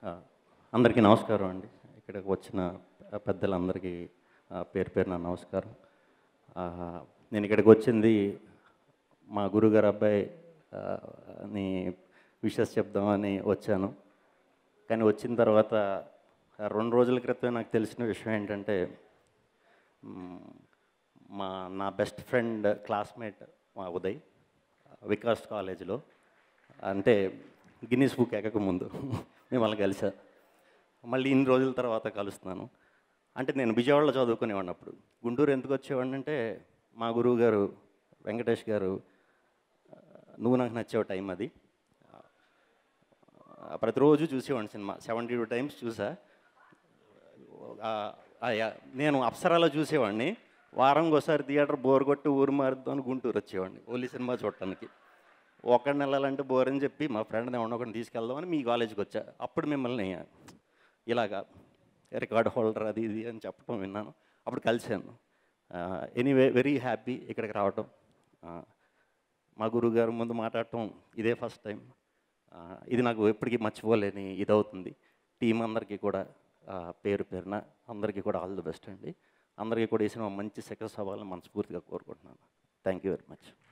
ఆ, అందరికీ నమస్కారం అండి ఇక్కడికి వచ్చిన పెద్దలందరికీ ఆ, పేరు పేరు నా నమస్కారం ఆ, నేను ఇక్కడికి వచ్చింది మా గురుగారు అబ్బాయి ఆ, ని విషెస్ చెప్దామని వచ్చాను కానీ వచ్చిన తర్వాత ఆ రెండు రోజుల క్రితం నాకు తెలిసిన విషయం ఏంటంటే మ్, మా నా బెస్ట్ ఫ్రెండ్ క్లాస్మేట్ మా ఉదయ్ వికాస్ కాలేజీలో అంటే గిన్నీస్ బుక్ ఎక్కక ముందు మిమ్మల్ని కలిసా మళ్ళీ ఇన్ని రోజుల తర్వాత కలుస్తున్నాను అంటే నేను విజయవాడలో చదువుకునేవాడిని అప్పుడు గుంటూరు ఎందుకు వచ్చేవాడిని అంటే మా గురువు గారు వెంకటేష్ గారు ఆ, నువ్వు నాకు నచ్చావు టైం అది ఆ, ప్రతిరోజు చూసేవాడిని సినిమా సెవెంటీ టూ టైమ్స్ చూసా ఆ, ఆ, యా- నేను అప్సరాలో చూసేవాడిని వారంకి ఒకసారి థియేటర్ బోర్ కొట్టి ఊరు మారుద్దాం అని గుంటూరు వచ్చేవాడిని ఓన్లీ సినిమా చూడటానికి ఒకడిని వెళ్ళాలంటే బోర్ అని చెప్పి మా ఫ్రెండ్ని ఎవరినో ఒకరిని తీసుకెళ్దామని మీ కాలేజీకి వచ్చా అప్పుడు మిమ్మల్ని ఇలాగా రికార్డ్ హోల్డర్ అది ఇది అని చెప్పడం విన్నాను అప్పుడు కలిశాను ఎనీవే వెరీ హ్యాపీ ఇక్కడికి రావటం ఆ, మా గురువు గారు ముందు మాట్లాడటం ఇదే ఫస్ట్ టైం ఇది నాకు ఎప్పటికీ మర్చిపోలేని ఇది అవుతుంది టీం అందరికీ కూడా ఆ, పేరు పేరున అందరికీ కూడా ఆల్ ది బెస్ట్ అండి అందరికీ కూడా ఈ సినిమా మంచి సక్సెస్ అవ్వాలని మనస్ఫూర్తిగా కోరుకుంటున్నాను థ్యాంక్ యూ వెరీ మచ్